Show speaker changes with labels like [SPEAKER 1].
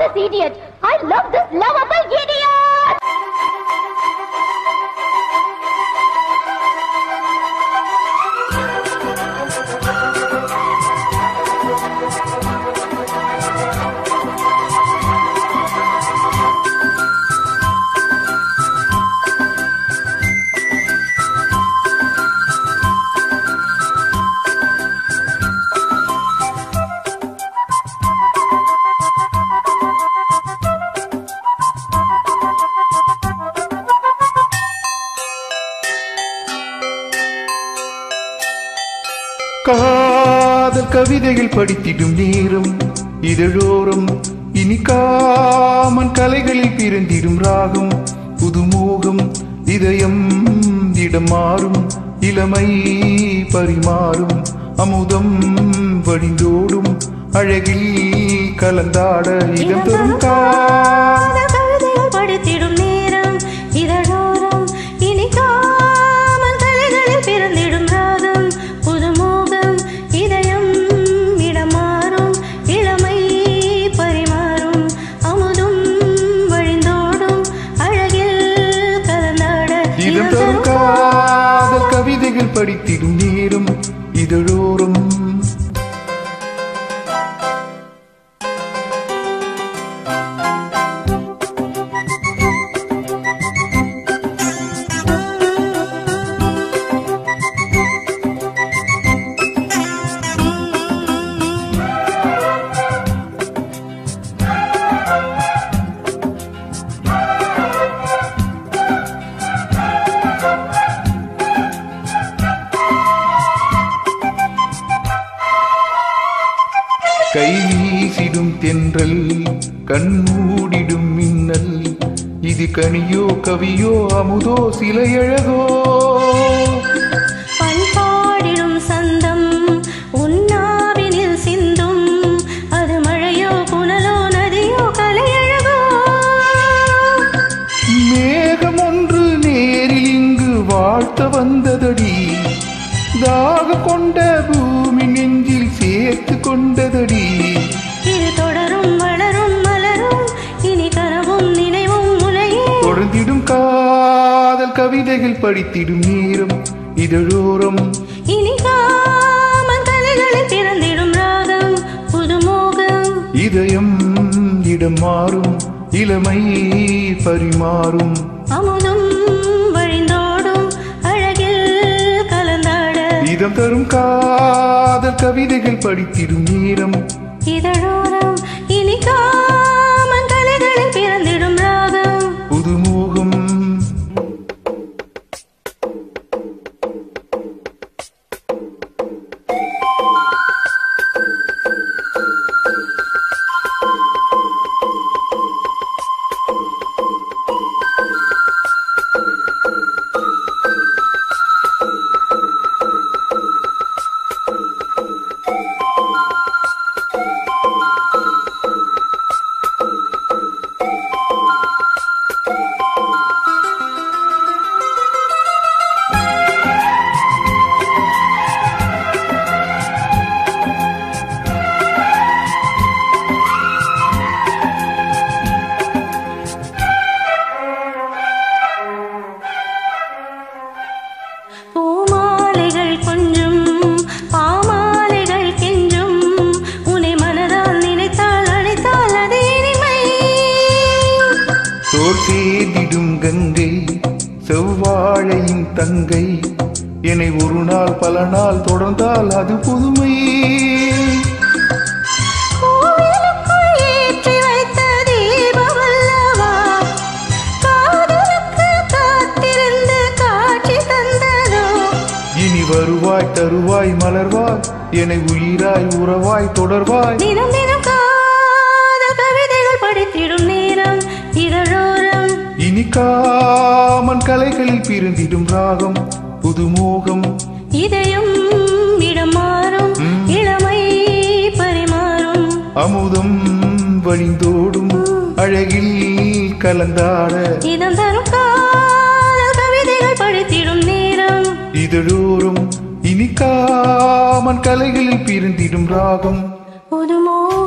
[SPEAKER 1] this idiot. I love this lovable idiot.
[SPEAKER 2] காதல் கவிதைகள் படித்திடும் நேரம் இதழோரம் இனிக்காமன் கலைகளில் பிறந்திடும் ராகம் புதுமோகம் இதயம் இடம் மாறும் இளமை பரிமாறும் அமுதம் வழிந்தோடும் அழகில் கலந்தாட இடம் தரும் கா
[SPEAKER 3] காதல் கவிதைகள் படித்திடும் நேரம் இதழோரம் இனிக்காமல் கலைகளில் பிறந்திடும் ராகம் புதுமோகம் இதயம் இடமாறும் இளமை பரிமாறும் அமுதும் வழிந்தோடும் அழகில் கலந்தாட
[SPEAKER 2] இதம் தரும் காதல் கவிதைகள் படித்திடும் நேரம் இதழோரம் கை வீசிடும் தென்றல் கண்மூடிடும் மின்னல் இது கனியோ கவியோ அமுதோ சிலையழகோ
[SPEAKER 3] பண்பாடிடும் சந்தம் உன்னாவினில் சிந்தும் அது மழையோ புனலோ நதியோ கலையழகோ
[SPEAKER 2] மேகம் ஒன்று நேரில் இங்கு வாழ்த்த வந்ததடி தாக கொண்ட பூமி நெஞ்சில் சேர்த்து கொண்டதடி
[SPEAKER 3] இது தொடரும் வளரும் மலரும் இனி கனவும் நினைவும் முனையே
[SPEAKER 2] தொடர்ந்திடும் காதல் கவிதைகள் படித்திடும் நேரம் இதழோரம்
[SPEAKER 3] இனி காமன் கலைகளில் பிறந்திடும் ராகம் புதுமோகம்
[SPEAKER 2] இதயம் இடம் மாறும் இளமை பரிமாறும்
[SPEAKER 3] அமுதும் வழிந்தோடும் அழகில் கலந்தாட
[SPEAKER 2] இதம் தரும் காதல் கவிதைகள் படித்திடும் நேரம்
[SPEAKER 3] இதழோரம் இனி காமன் கலைகளில் பிறந்திடும் ராகம்
[SPEAKER 2] புதுமோகம்
[SPEAKER 3] பூமாலைகள் கொஞ்சும் பாமாலைகள் கெஞ்சும் உன்னை மனதால் நினைத்தால் அழைத்தால் அது இனிமை
[SPEAKER 2] தோல் சேதிடும் கங்கை செவ்வாழையின் தங்கை என்னை ஒரு நாள் பல நாள் தொடர்ந்தால் அது புதுமை
[SPEAKER 3] கோவிலுக்குள் ஏற்றி வைத்த தீபம் அல்லவா காதலுக்கு காத்திருந்து காட்சி தந்ததோ
[SPEAKER 2] இனி வருவாய் தருவாய் மலர்வாய் என்னை உயிராய் உறவாய் தொடர்வாய்
[SPEAKER 3] தினம் தினம் காதல் கவிதைகள் படித்திடும் நேரம் இதழோரம்
[SPEAKER 2] இனி காமன் கலைகளில் பிறந்திடும் ராகம் புதுமோகம்
[SPEAKER 3] இதயம் இடம் மாறும் இளமை பரிமாறும்
[SPEAKER 2] அமுதம் வழிந்தோடும் அழகில் கலந்தாட
[SPEAKER 3] இதம் தரும் காதல் கவிதைகள் படித்திடும் நேரம்
[SPEAKER 2] இதழோறும் இனி காமன் கலைகளில் பிறந்திடும் ராகம்
[SPEAKER 3] புதுமோ